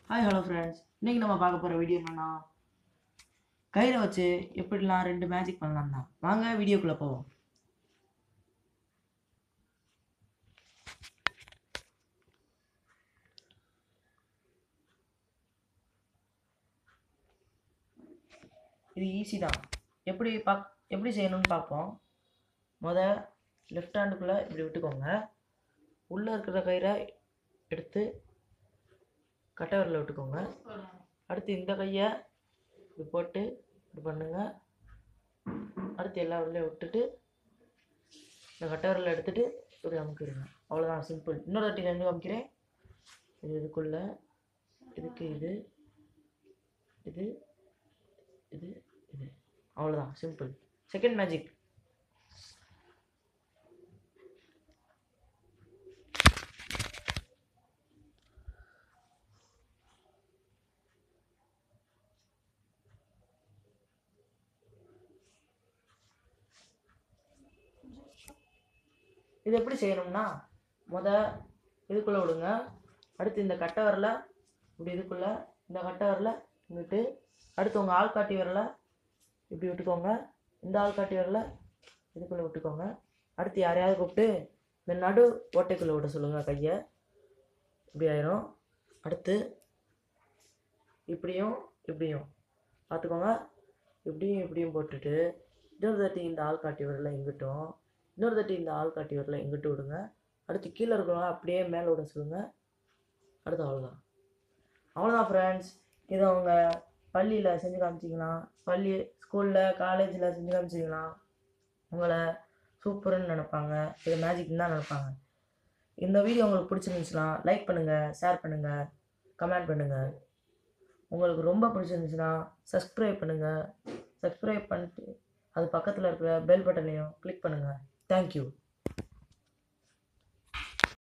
hi hello friends இன்றைக்கி நம்ம பார்க்க போகிற வீடியோ என்னன்னா கயிறை வச்சு எப்படிலாம் ரெண்டு மேஜிக் பண்ணலாம் தான் வாங்க வீடியோக்குள்ளே போவோம் இது ஈஸி தான் எப்படி பாக் எப்படி செய்யணும்னு பார்ப்போம் முத லெஃப்ட் ஹேண்டுக்குள்ளே இப்படி விட்டுக்கோங்க உள்ளே இருக்கிற கயிறை எடுத்து கட்டை விரலில் விட்டுக்கோங்க அடுத்து இந்த கையை இப்படி போட்டு இப்படி பண்ணுங்க அடுத்து எல்லா விரலையும் விட்டுட்டு இந்த கட்டை விரலை எடுத்துட்டு இப்படி அமுக்கிடுங்க அவ்வளோதான் சிம்பிள் இன்னொரு வாட்டி ரெண்டு அமுக்கிறேன் இது இதுக்குள்ள இதுக்கு இது இது இது இது அவ்வளோதான் சிம்பிள் செகண்ட் மேஜிக் இது எப்படி செய்யணும்னா முத இதுக்குள்ளே விடுங்க அடுத்து இந்த கட்டை வரல இப்படி இதுக்குள்ளே இந்த கட்டை வரல இங்கிட்டு அடுத்து உங்கள் ஆள்காட்டி வரல இப்படி விட்டுக்கோங்க இந்த ஆள்காட்டி வரல இதுக்குள்ளே விட்டுக்கோங்க அடுத்து யாரையாவது கூப்பிட்டு இந்த நடு ஓட்டைக்குள்ளே விட சொல்லுங்கள் கையை இப்படி ஆயிரும் அடுத்து இப்படியும் இப்படியும் பார்த்துக்கோங்க இப்படியும் இப்படியும் போட்டுட்டு இன்னொரு தட்டி இந்த ஆள் காட்டி வரல இங்கிட்டும் இன்னொரு தட்டி இந்த ஆள் காட்டி வரல இங்கிட்டு விடுங்க அடுத்து கீழே இருக்கிறவங்க அப்படியே மேலே விட சொல்லுங்கள் அடுத்து அவ்வளோதான் அவ்வளோதான் ஃப்ரெண்ட்ஸ் இதை அவங்க பள்ளியில் செஞ்சு காமிச்சிக்கலாம் பள்ளி ஸ்கூலில் காலேஜில் செஞ்சு காமிச்சிக்கலாம் உங்களை சூப்பர்னு நினைப்பாங்க இது மேஜிக்னு தான் நினைப்பாங்க இந்த வீடியோ உங்களுக்கு பிடிச்சிருந்துச்சுன்னா லைக் பண்ணுங்கள் ஷேர் பண்ணுங்கள் கமெண்ட் பண்ணுங்கள் உங்களுக்கு ரொம்ப பிடிச்சிருந்துச்சுன்னா சப்ஸ்கிரைப் பண்ணுங்கள் சப்ஸ்கிரைப் பண்ணிட்டு அது பக்கத்தில் இருக்கிற பெல் பட்டனையும் கிளிக் பண்ணுங்கள் தேங்க்யூ